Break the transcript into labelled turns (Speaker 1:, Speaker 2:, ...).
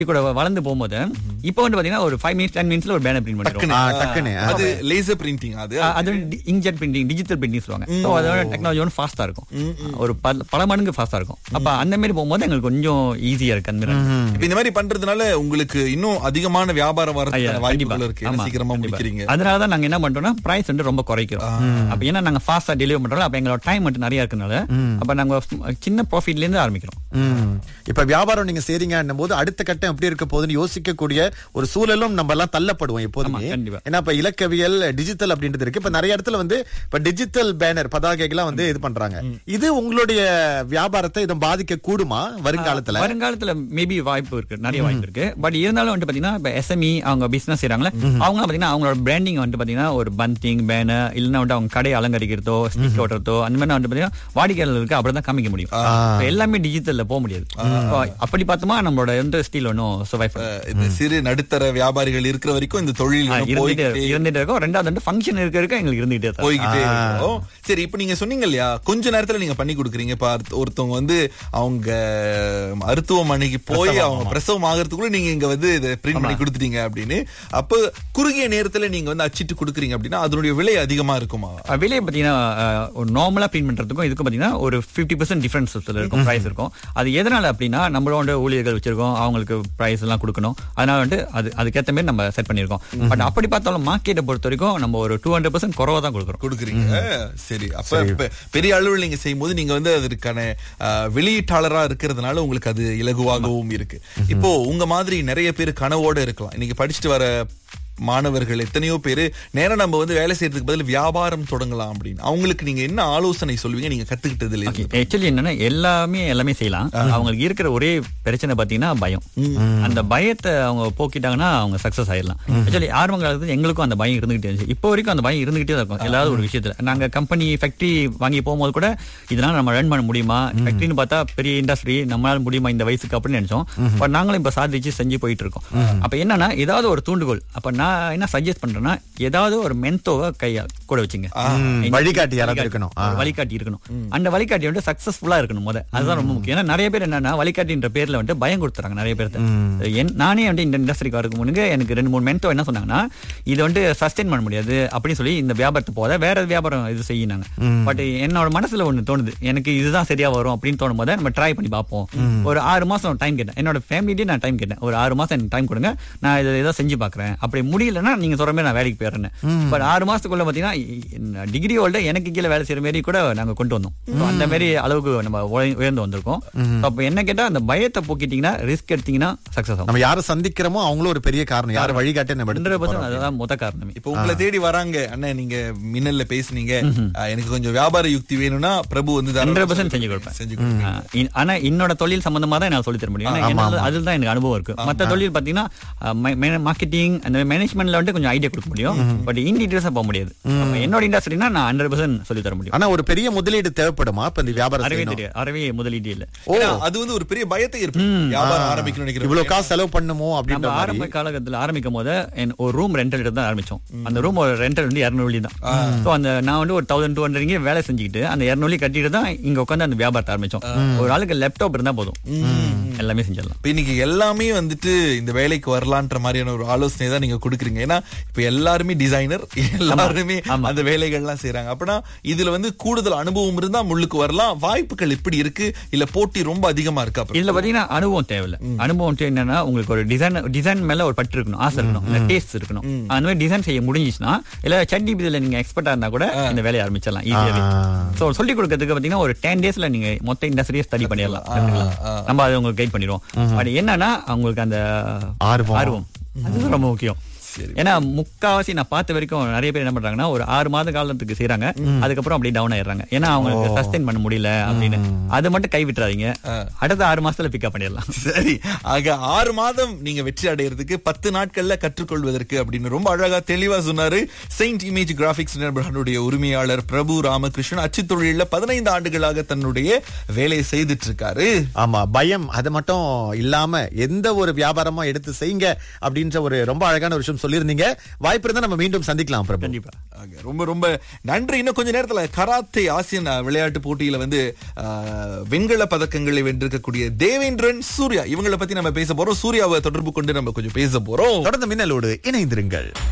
Speaker 1: கூட வளர்ந்து போகும்போது இப்போ வந்து பாத்தீங்கன்னா ஒரு ஃபைவ் மினிட்ஸ் டென் மினிட்ஸ்ல ஒரு பேனர் பிரிண்ட் பண்ணிடுவோம்
Speaker 2: டக்குனு
Speaker 3: ஆ, டக்குனு.
Speaker 2: அது லேசர் பிரிண்டிங் அது
Speaker 1: அஹ் அது இங்க்ஜெட் பிரிண்டிங் டிஜிட்டல் பிரிண்டிங் சொல்லுவாங்க ஸோ அதோட டெக்னாலஜி ஒன்று ஃபாஸ்டா இருக்கும் ஒரு பல பல மடங்கு ஃபாஸ்டா இருக்கும் அப்ப அந்த மாதிரி போகும்போது எங்களுக்கு கொஞ்சம் ஈஸியா இருக்கு அந்த மாதிரி
Speaker 2: இப்ப இந்த மாதிரி பண்றதுனால உங்களுக்கு இன்னும் அதிகமான வியாபாரம்
Speaker 1: ஐயா,
Speaker 2: வரதுக்கான
Speaker 1: கண்டிப்பா.
Speaker 2: வாய்ப்புகள் இருக்கு ஏன்னா
Speaker 1: ஆமா,
Speaker 2: சீக்கிரமா
Speaker 1: கண்டிப்பா.
Speaker 2: முடிக்கிறீங்க
Speaker 1: அதனாலதான் நாங்க என்ன பண்றோம்னா பிரைஸ் வந்து ரொம்ப குறைக்கிறோம் அப்ப ஏன்னா நாங்க ஃபாஸ்டா டெலிவரி பண்றோம் அப்ப எங்களோட டைம் மட்டும் நிறைய இருக்கனால அப்ப நாங்க சின்ன ப்ராஃபிட்ல இருந்து ஆரம்பிக்கிறோம்
Speaker 3: ம். இப்ப வியாபாரம் நீங்க செய்றீங்கன்னும் போது அடுத்த கட்டம் எப்படி இருக்க போகுதுன்னு யோசிக்கக்கூடிய ஒரு சூழலும் நம்ம எல்லாம் தள்ளப்படுவோம் எப்போதுமே
Speaker 1: ஆமா, கண்டிப்பா.
Speaker 3: ஏன்னா இப்ப இலக்கவியல் டிஜிட்டல் அப்படின்றது இருக்கு இப்ப நிறைய இடத்துல வந்து இப்ப டிஜிட்டல் பேனர் பதாகைகள்லாம் வந்து இது பண்றாங்க இது உங்களுடைய வியாபாரத்தை இதை பாதிக்க கூடுமா வருங்காலத்துல
Speaker 1: வருங்காலத்துல மேபி வாய்ப்பு இருக்கு நிறைய வாய்ப்பு இருக்கு பட் இருந்தாலும் வந்து பாத்தீங்கன்னா இப்ப எஸ்எம்இ அவங்க பிசினஸ் செய்றாங்களே அவங்க பாத்தீங்கன்னா அவங்களோட பிராண்டிங் வந்து பாத்தீங்கன்னா ஒரு பந்திங் பேனர் இல்லைன்னா வந்து அவங்க கடையை அலங்கரிக்கிறதோ ஸ்டிக் ஓட்டுறதோ அந்த மாதிரி வந்து பாத்தீங்கன்னா வாடிக்கையாளர்களுக்கு அப்படிதான் காமிக்க முடியும் இப்ப எல்லாமே டிஜிட்டல்ல போக முடியாது இப்போ அப்படி பார்த்தோமா நம்மளோட எந்த ஸ்டீல் ஒன்றும் சர்வைவ்
Speaker 2: அஹ் இந்த சிறு நடுத்தர வியாபாரிகள் இருக்கிற வரைக்கும் இந்த தொழில் இன்னும்
Speaker 1: இருந்துட்டே
Speaker 2: போய்கிட்டே
Speaker 1: இருந்துட்டே இருக்கும் ரெண்டாவது வந்து ஃபங்க்ஷன் இருக்க இருக்க எங்களுக்கு இருந்துகிட்டே தான்
Speaker 2: போய்கிட்டே இருக்கும் சரி இப்ப நீங்க சொன்னீங்க இல்லையா கொஞ்ச நேரத்துல நீங்க பண்ணி கொடுக்குறீங்க இப்ப அடுத்த- ஒருத்தவங்க வந்து அவங்க மருத்துவமனைக்கு போய் அவங்க பிரசவம் ஆகிறதுக்குள்ள நீங்க இங்க வந்து இதை பிரிண்ட் பண்ணி கொடுத்துட்டீங்க அப்படின்னு அப்ப குறுகிய நேரத்துல நீங்க வந்து அச்சிட்டு கொடுக்குறீங்க அப்படின்னா அதனுடைய விலை அதிகமா இருக்குமா
Speaker 1: அஹ் விலையை பார்த்தீங்கன்னா அஹ், ஒரு நார்மலா பிரிண்ட் பண்றதுக்கும் இதுக்கும் பார்த்தீங்கன்னா ஒரு ஃபிஃப்டி பர்சன்ட் டிஃபரன்ஸ் இருக்கும் பிரைஸ் இருக்கும் அது எதனால அப்படின்னா நம்மளோட ஊழியர்கள் வச்சிருக்கோம் அவங்களுக்கு பிரைஸ் எல்லாம் கொடுக்கணும் அதனால வந்து அது அதுக்கேற்ற மாதிரி நம்ம செட் பண்ணியிருக்கோம் பட் அப்படி பார்த்தாலும் மார்க்கெட்டை பொறுத்த வரைக்கும் நம்ம ஒரு டூ ஹண்ட்ரட் பர்சன்ட் குறவா தான் கொடுக்குறோம்
Speaker 2: கொடுக்குறீங்க சரி அப்ப இப்ப பெரிய அளவில் நீங்க செய்யும்போது நீங்க வந்து அதற்கான அஹ், வெளியீட்டாளரா இருக்கிறதுனால உங்களுக்கு அது இலகுவாகவும் இருக்கு இப்போ உங்க மாதிரி நிறைய பேர் கனவோட இருக்கலாம் இன்னைக்கு படிச்சுட்டு வர மாணவர்கள் எத்தனையோ பேரு நேரா நம்ம வந்து வேலை செய்யறதுக்கு பதில் வியாபாரம் தொடங்கலாம் அப்படின்னு அவங்களுக்கு நீங்க என்ன ஆலோசனை சொல்வீங்க நீங்க கத்துக்கிட்டதுல இருந்து
Speaker 1: ஆக்சுவலி என்னன்னா எல்லாமே எல்லாமே செய்யலாம் அவங்களுக்கு இருக்கிற ஒரே பிரச்சனை பாத்தீங்கன்னா பயம் அந்த பயத்தை அவங்க போக்கிட்டாங்கன்னா அவங்க சக்சஸ் ஆயிடலாம் ஆக்சுவலி ஆர்வம் காலத்துல எங்களுக்கும் அந்த பயம் இருந்துகிட்டே இருந்துச்சு இப்போ வரைக்கும் அந்த பயம் இருந்துகிட்டே தான் இருக்கும் ஏதாவது ஒரு விஷயத்துல நாங்க கம்பெனி ஃபேக்டரி வாங்கி போகும்போது கூட இதனால நம்ம ரன் பண்ண முடியுமா ஃபேக்டரின்னு பார்த்தா பெரிய இண்டஸ்ட்ரி நம்மளால முடியுமா இந்த வயசுக்கு அப்படின்னு நினைச்சோம் பட் நாங்களும் இப்ப சாதிச்சு செஞ்சு போயிட்டு இருக்கோம் அப்ப என்னன்னா ஏதாவது ஒரு தூண்டுகோல் அப்ப நான் என்ன சஜஸ்ட் பண்றேன்னா ஏதாவது ஒரு மென்தோவை கையா கூட வச்சுங்க
Speaker 3: வழிகாட்டி யாராவது இருக்கணும். ஆ.
Speaker 1: ஒரு வழிகாட்டி இருக்கணும் அந்த வழிகாட்டி வந்து சக்சஸ்ஃபுல்லா இருக்கணும் முத அதுதான் ரொம்ப முக்கியம் ஏன்னா நிறைய பேர் என்னன்னா வழிகாட்டின்ற பேர்ல வந்து பயம் கொடுத்துறாங்க நிறைய பேர்த்த என் நானே வந்து இந்த இண்டஸ்ட்ரிக்கு வரக்கு முன்னுக்கு எனக்கு ரெண்டு மூணு மென்டோ என்ன சொன்னாங்கன்னா இது வந்து சஸ்டெயின் பண்ண முடியாது அப்படின்னு சொல்லி இந்த வியாபாரத்தை போத வேற வியாபாரம் இது செய்யினாங்க பட் என்னோட மனசுல ஒண்ணு தோணுது எனக்கு இதுதான் சரியா வரும் அப்படின்னு தோணும் போது நம்ம ட்ரை பண்ணி பார்ப்போம் ஒரு ஆறு மாசம் டைம் கேட்டேன் என்னோட ஃபேமிலியே நான் டைம் கேட்டேன் ஒரு ஆறு மாசம் எனக்கு டைம் கொடுங்க நான் இதை ஏதோ செஞ்சு பாக்குறேன் அப்படி முடியலன்னா நீங்க சொல்ற மாதிரி நான் வேலைக்கு போயிடுறேன் பட் ஆறு மாசத்துக்குள்ள பாத்தீங்கன்னா டிகிரி ஹோல்டர் எனக்கு கீழே வேலை செய்யற மாதிரி கூட நாங்க கொண்டு வந்தோம் So, அந்த மாதிரி அளவுக்கு நம்ம உய- உயர்ந்து வந்திருக்கோம் So, அப்ப என்ன கேட்டா அந்த பயத்தை போக்கிட்டீங்கன்னா ரிஸ்க் எடுத்தீங்கன்னா சக்சஸ் ஆகும்
Speaker 3: நம்ம யாரை சந்திக்கிறோமோ அவங்களும் ஒரு பெரிய காரணம் யாரை வழிகாட்டி நம்ம
Speaker 1: ஹண்ட்ரட்
Speaker 3: எடுத்துட்டு
Speaker 1: பர்சன்ட் அதுதான் முத காரணமே
Speaker 2: இப்போ உங்களை தேடி வராங்க அண்ணன் நீங்க மின்னல்ல பேசுனீங்க அஹ், எனக்கு கொஞ்சம் வியாபார யுக்தி வேணும்னா பிரபு வந்து தாராளமா
Speaker 1: ஹண்ட்ரட் பர்சன்ட் செஞ்சு கொடுப்பேன்
Speaker 2: செஞ்சு கொடுங்க
Speaker 1: ஆ, இன்- ஆனா என்னோட தொழில் சம்பந்தமா தான் என்னால சொல்லி தர முடியும் ஏன்னா என்னால அதுல தான் எனக்கு அனுபவம் இருக்கு மத்த தொழில் பாத்தீங்கன்னா மார்க்கெட்டிங் அந்த மேனேஜ்மெண்ட்ல வந்து கொஞ்சம் ஐடியா கொடுக்க முடியும் பட் இன் டீடைல்ஸா போக முடியாது அப்ப என்னோட இண்டஸ்ட்ரினா நான் ஹண்ட்ரட் பர்சன்ட் சொல்லி தர முடியும்
Speaker 3: ஆனா ஒரு பெரிய முதலீடு தேவைப்படுமா இப்ப இந்த வியாபாரம்
Speaker 1: அறவே
Speaker 3: செய்யணும்?
Speaker 1: தெரியாது அறவே முதலீடு இல்ல
Speaker 2: ஏன்னா, அது வந்து ஒரு பெரிய பயத்தை ஏற்படும் வியாபாரம் ஆரம்பிக்கணும்னு நினைக்கிறேன்
Speaker 3: இவ்வளவு காசு செலவு பண்ணுமோ
Speaker 1: நம்ம
Speaker 3: அப்படின்ற மாதிரி
Speaker 1: ஆரம்ப காலகட்டத்தில் ஆரம்பிக்கும் போது என் ஒரு ரூம் ரெண்டல் எடுத்து தான் ஆரம்பிச்சோம் அந்த ரூம் ஒரு ரெண்டல் வந்து இரநூறு தான் ஸோ அந்த நான் வந்து ஒரு தௌசண்ட் டூ ஹண்ட்ரட் வேலை செஞ்சுக்கிட்டு அந்த இரநூறு கட்டிட்டு தான் இங்க உட்காந்து அந்த வியாபாரத்தை ஆரம்பிச்சோம் ஒரு ஆளுக்கு லேப்டாப் இருந்தா போதும் எல்லாமே செஞ்சிடலாம்
Speaker 2: இப்ப இன்னைக்கு எல்லாமே வந்துட்டு இந்த வேலைக்கு வரலான்ற மாதிரியான ஒரு ஆலோசனை தான் நீங்க கொடுக்குறீங்க ஏன்னா இப்ப எல்லாருமே டிசைனர் எல்லாருமே
Speaker 1: ஆமா.
Speaker 2: அந்த வேலைகள்லாம் செய்றாங்க அப்படின்னா இதுல வந்து கூடுதல் அனுபவம் இருந்தா முள்ளுக்கு வரலாம் வாய்ப்புகள் எப்படி இருக்கு இல்ல போட்டி ரொம்ப அதிகமா இருக்கா அப்புறம்?
Speaker 1: இதுல பாத்தீங்கன்னா அனுபவம் தேவையில்ல அனுபவம் தேவை என்னன்னா உங்களுக்கு ஒரு டிசைன் டிசைன் மேல ஒரு பற்று இருக்கணும் ஆசை இருக்கணும் டேஸ்ட் இருக்கணும் அந்த மாதிரி டிசைன் செய்ய முடிஞ்சிச்சுன்னா இல்ல சட்னி இதுல நீங்க எக்ஸ்பர்ட்டா இருந்தா கூட இந்த வேலையை ஆரம்பிச்சிடலாம் ஈஸியாவே சோ சொல்லி கொடுக்கறதுக்கு பாத்தீங்கன்னா ஒரு டென் டேஸ்ல நீங்க மொத்த இண்டஸ்ட்ரியை ஸ்டடி பண்ணிடலாம் கத்துக்கலாம். நம்ம அதை உங்களுக்கு கைட் பண்ணிடுவோம் பட் என்னன்னா அவங்களுக்கு அந்த
Speaker 3: ஆர்வம்.
Speaker 1: ஆர்வம் அதுதான் ரொம்ப முக்கியம் ஏன்னா முக்காவாசி நான் பார்த்த வரைக்கும் நிறைய பேர் என்ன பண்றாங்கன்னா ஒரு ஆறு மாத காலத்துக்கு செய்றாங்க அதுக்கப்புறம் அப்படியே டவுன் ஆயிடுறாங்க ஏன்னா அவங்களுக்கு சஸ்டைன் பண்ண முடியல அப்படின்னு அது மட்டும் கை விட்டுறாதீங்க அடுத்த ஆறு மாசத்துல பிக்கப் பண்ணிடலாம்
Speaker 2: சரி ஆக ஆறு மாதம் நீங்க வெற்றி அடைகிறதுக்கு பத்து நாட்கள்ல கற்றுக்கொள்வதற்கு அப்படின்னு ரொம்ப அழகா தெளிவா சொன்னாரு செயின்ட் இமேஜ் கிராபிக்ஸ் நிறுவனத்துடைய உரிமையாளர் பிரபு ராமகிருஷ்ணன் அச்சு தொழில பதினைந்து ஆண்டுகளாக தன்னுடைய வேலையை செய்துட்டு இருக்காரு
Speaker 3: ஆமா பயம் அது மட்டும் இல்லாம எந்த ஒரு வியாபாரமா எடுத்து செய்யுங்க அப்படின்ற ஒரு ரொம்ப அழகான ஒரு விஷயம் சொல்லியிருந்தீங்க வாய்ப்பு இருந்தா நம்ம மீண்டும் சந்திக்கலாம் பிரபு
Speaker 1: கண்டிப்பா
Speaker 2: ஆக, ரொம்ப ரொம்ப நன்றி இன்னும் கொஞ்ச நேரத்துல கராத்தே ஆசியன் அஹ், விளையாட்டு போட்டியில வந்து அஹ், வெண்கல பதக்கங்களை வென்றிருக்கக்கூடிய தேவேந்திரன் சூர்யா இவங்களை பத்தி நம்ம பேச போறோம் சூர்யாவை தொடர்பு கொண்டு நம்ம கொஞ்சம் பேச போறோம்
Speaker 3: தொடர்ந்து மின்னலோடு இணைந்திருங்கள்